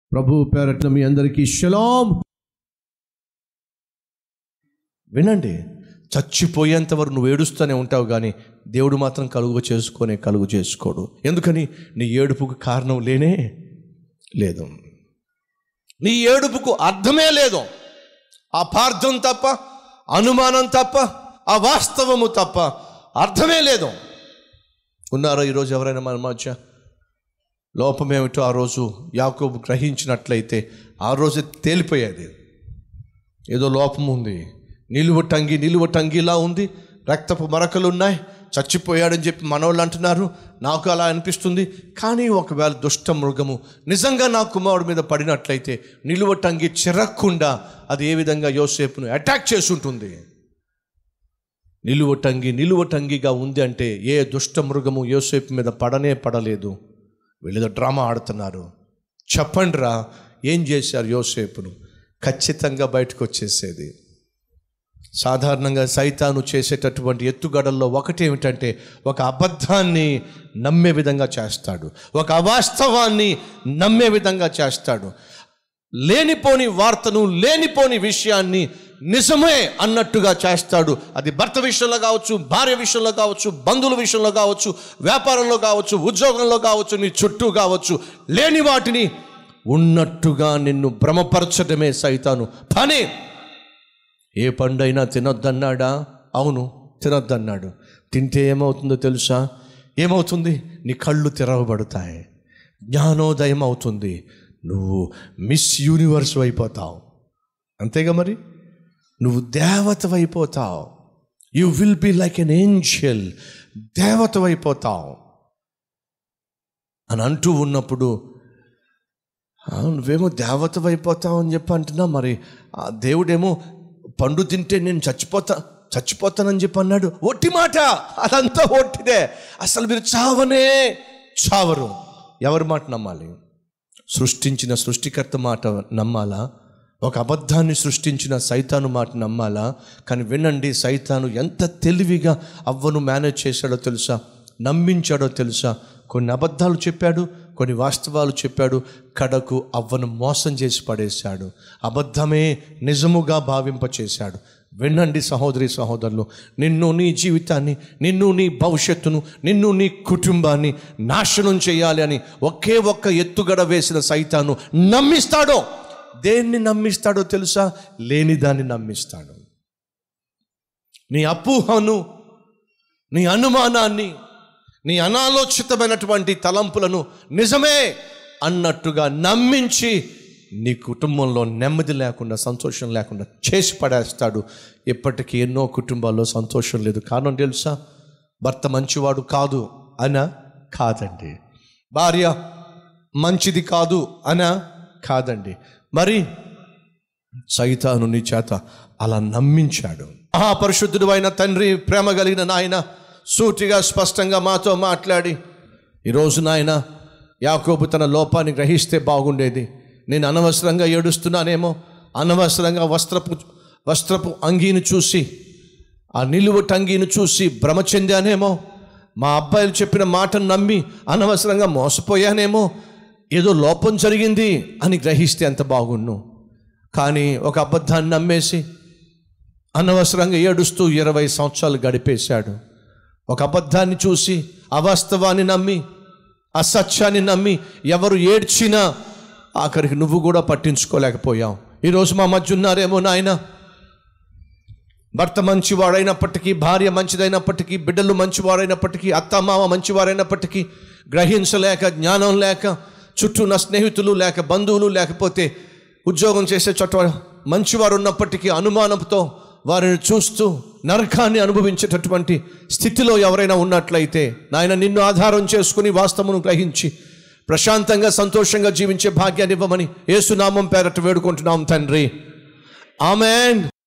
ప్రభు పేరట్ల మీ అందరికీ షలాం వినండి చచ్చిపోయేంత వరకు నువ్వు ఏడుస్తూనే ఉంటావు కానీ దేవుడు మాత్రం కలుగు చేసుకొనే కలుగు చేసుకోడు ఎందుకని నీ ఏడుపుకు కారణం లేనే లేదు నీ ఏడుపుకు అర్థమే లేదు అపార్థం తప్ప అనుమానం తప్ప అవాస్తవము తప్ప అర్థమే లేదు ఉన్నారా ఈరోజు ఎవరైనా మన మధ్య లోపమేమిటో ఆ రోజు యాకోబు గ్రహించినట్లయితే ఆ రోజు తేలిపోయేది ఏదో లోపం ఉంది నిలువ టంగి నిలువ టంగిలా ఉంది రక్తపు మరకలు ఉన్నాయి చచ్చిపోయాడని చెప్పి మనోళ్ళు అంటున్నారు నాకు అలా అనిపిస్తుంది కానీ ఒకవేళ దుష్ట మృగము నిజంగా నా కుమారుడి మీద పడినట్లయితే నిలువ టంగి చిరక్కుండా అది ఏ విధంగా యోసేపును అటాక్ చేసి ఉంటుంది నిలువ టంగి నిలువ టంగిగా ఉంది అంటే ఏ దుష్ట మృగము యోసేపు మీద పడనే పడలేదు వీళ్ళేదో డ్రామా ఆడుతున్నారు చెప్పండిరా ఏం చేశారు యోసేపును ఖచ్చితంగా బయటకు వచ్చేసేది సాధారణంగా సైతాను చేసేటటువంటి ఎత్తుగడల్లో ఒకటి ఏమిటంటే ఒక అబద్ధాన్ని నమ్మే విధంగా చేస్తాడు ఒక అవాస్తవాన్ని నమ్మే విధంగా చేస్తాడు లేనిపోని వార్తను లేనిపోని విషయాన్ని నిజమే అన్నట్టుగా చేస్తాడు అది భర్త విషయంలో కావచ్చు భార్య విషయంలో కావచ్చు బంధువుల విషయంలో కావచ్చు వ్యాపారంలో కావచ్చు ఉద్యోగంలో కావచ్చు నీ చుట్టూ కావచ్చు లేని వాటిని ఉన్నట్టుగా నిన్ను భ్రమపరచడమే సైతాను పని ఏ పండైనా తినొద్దన్నాడా అవును తినొద్దన్నాడు తింటే ఏమవుతుందో తెలుసా ఏమవుతుంది నీ కళ్ళు తెరవబడతాయి జ్ఞానోదయం అవుతుంది నువ్వు మిస్ యూనివర్స్ అయిపోతావు అంతేగా మరి నువ్వు దేవతవైపోతావు you will be like an angel దేవతవైపోతావు అని అంటూ ఉన్నప్పుడు "ఆ, నువ్వేమో దేవతవైపోతావు అని చెప్పి అంటున్నా మరి ఆ దేవుడేమో పండు తింటే నేను చచ్చిపోతా చచ్చిపోతానని చెప్పి అన్నాడు ఒట్టి మాట అదంతా ఒట్టిదే అసలు మీరు చావనే చావరు ఎవరి మాట నమ్మాలి సృష్టించిన సృష్టికర్త మాట నమ్మాలా ఒక అబద్ధాన్ని సృష్టించిన సైతాను మాట నమ్మాలా కానీ వినండి సైతాను ఎంత తెలివిగా అవ్వను మేనేజ్ చేశాడో తెలుసా నమ్మించాడో తెలుసా కొన్ని అబద్ధాలు చెప్పాడు కొన్ని వాస్తవాలు చెప్పాడు కడకు అవ్వను మోసం చేసి పడేశాడు అబద్ధమే నిజముగా భావింపచేశాడు వినండి సహోదరి సహోదరులు నిన్ను నీ జీవితాన్ని నిన్ను నీ భవిష్యత్తును నిన్ను నీ కుటుంబాన్ని నాశనం చేయాలి అని ఒకే ఒక్క ఎత్తుగడ వేసిన సైతాను నమ్మిస్తాడో దేన్ని నమ్మిస్తాడో తెలుసా లేని దాన్ని నమ్మిస్తాడు నీ అపోహను నీ అనుమానాన్ని నీ అనాలోచితమైనటువంటి తలంపులను నిజమే అన్నట్టుగా నమ్మించి నీ కుటుంబంలో నెమ్మది లేకుండా సంతోషం లేకుండా చేసి పడేస్తాడు ఇప్పటికీ ఎన్నో కుటుంబాల్లో సంతోషం లేదు కారణం తెలుసా భర్త మంచివాడు కాదు అనా కాదండి భార్య మంచిది కాదు అనా కాదండి మరి సైతాను నీ చేత అలా నమ్మించాడు మహాపరిశుద్ధుడు అయిన తండ్రి ప్రేమ కలిగిన నాయన సూటిగా స్పష్టంగా మాతో మాట్లాడి ఈరోజు నాయన యాకోబు తన లోపాన్ని గ్రహిస్తే బాగుండేది నేను అనవసరంగా ఏడుస్తున్నానేమో అనవసరంగా వస్త్రపు వస్త్రపు అంగీని చూసి ఆ నిలువు టంగీని చూసి భ్రమ చెందానేమో మా అబ్బాయిలు చెప్పిన మాటను నమ్మి అనవసరంగా మోసపోయానేమో ఏదో లోపం జరిగింది అని గ్రహిస్తే ఎంత బాగుండు కానీ ఒక అబద్ధాన్ని నమ్మేసి అనవసరంగా ఏడుస్తూ ఇరవై సంవత్సరాలు గడిపేశాడు ఒక అబద్ధాన్ని చూసి అవాస్తవాన్ని నమ్మి అసత్యాన్ని నమ్మి ఎవరు ఏడ్చినా ఆఖరికి నువ్వు కూడా పట్టించుకోలేకపోయావు ఈరోజు మా మధ్య ఉన్నారేమో నాయన భర్త మంచివాడైనప్పటికీ భార్య మంచిదైనప్పటికీ బిడ్డలు మంచివారైనప్పటికీ అత్తమామ మంచివారైనప్పటికీ గ్రహించలేక జ్ఞానం లేక చుట్టూ నా స్నేహితులు లేక బంధువులు లేకపోతే ఉద్యోగం చేసే చోట మంచివారు ఉన్నప్పటికీ అనుమానంతో వారిని చూస్తూ నరకాన్ని అనుభవించేటటువంటి స్థితిలో ఎవరైనా ఉన్నట్లయితే నాయన నిన్ను ఆధారం చేసుకుని వాస్తవమును గ్రహించి ప్రశాంతంగా సంతోషంగా జీవించే భాగ్యాన్ని ఇవ్వమని ఏసునామం పేరట వేడుకుంటున్నాం తండ్రి ఆమెన్